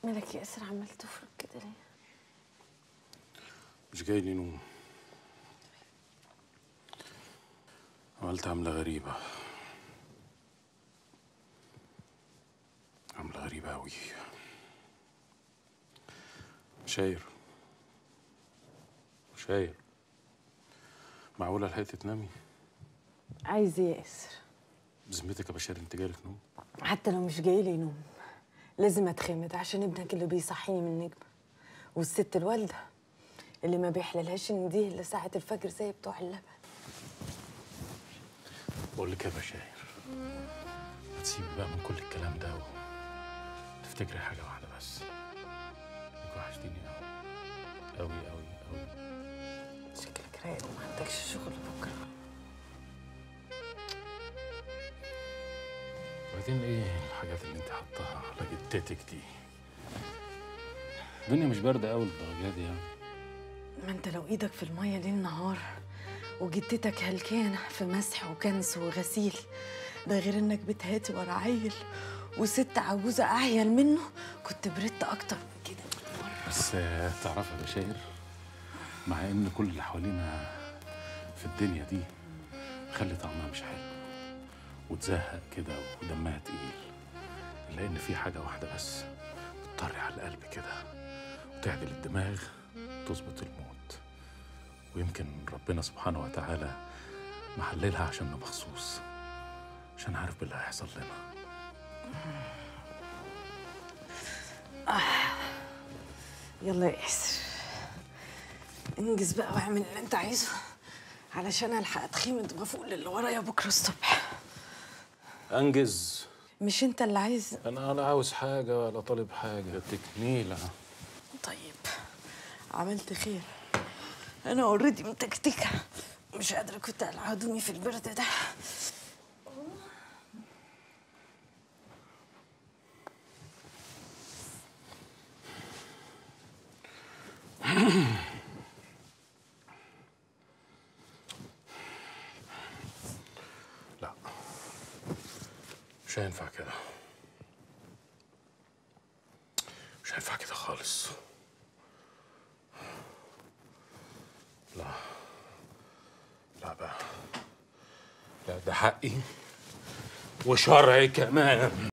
مالك يا اسر عمال تفرك كده ليه مش جاي لي نوم عملت عملة غريبة عملة غريبة أوي شاير شاير معقولة لحقت تنامي عايز ايه يا اسر بذمتك يا بشار انت جالك نوم حتى لو مش جاي لي نوم لازم اتخمد عشان ابنك اللي بيصحيني من النجمة والست الوالدة اللي ما بيحللهاش ان دي الا ساعة الفجر زي بتوع اللبن بقول لك يا بشاير ما تسيبي بقى من كل الكلام ده و... تفتكري حاجة واحدة بس انك وحشتيني أوي أوي أوي أوي شكلك رايق وما عندكش شغل بكرة وبعدين ايه الحاجات اللي انت حطاها على جدتك دي الدنيا مش باردة أوي للدرجة دي يعني ما انت لو ايدك في المية ليل نهار وجدتك هلكانة في مسح وكنس وغسيل ده غير انك بتهاتي ورا عيل وست عجوزة أعيل منه كنت بردت أكتر من كده مرة بس آه، تعرف يا بشاير مع ان كل اللي حوالينا في الدنيا دي خلي طعمها مش حلو وتزهق كده ودمها تقيل الا ان في حاجه واحده بس بتطري على القلب كده وتعدل الدماغ تظبط الموت ويمكن ربنا سبحانه وتعالى محللها عشان مخصوص عشان عارف باللي هيحصل لنا يلا يا ياسر انجز بقى واعمل اللي انت عايزه علشان الحق اتخمد وافوق للي ورايا بكره الصبح انجز مش انت اللي عايز انا لا عاوز حاجه ولا طالب حاجه تكنيله طيب عملت خير انا اوريدي متكتكه مش قادره كنت اقلع هدومي في البرد ده لا مش هينفع كده مش هينفع كده خالص لا لا بقى لا ده حقي وشرعي كمان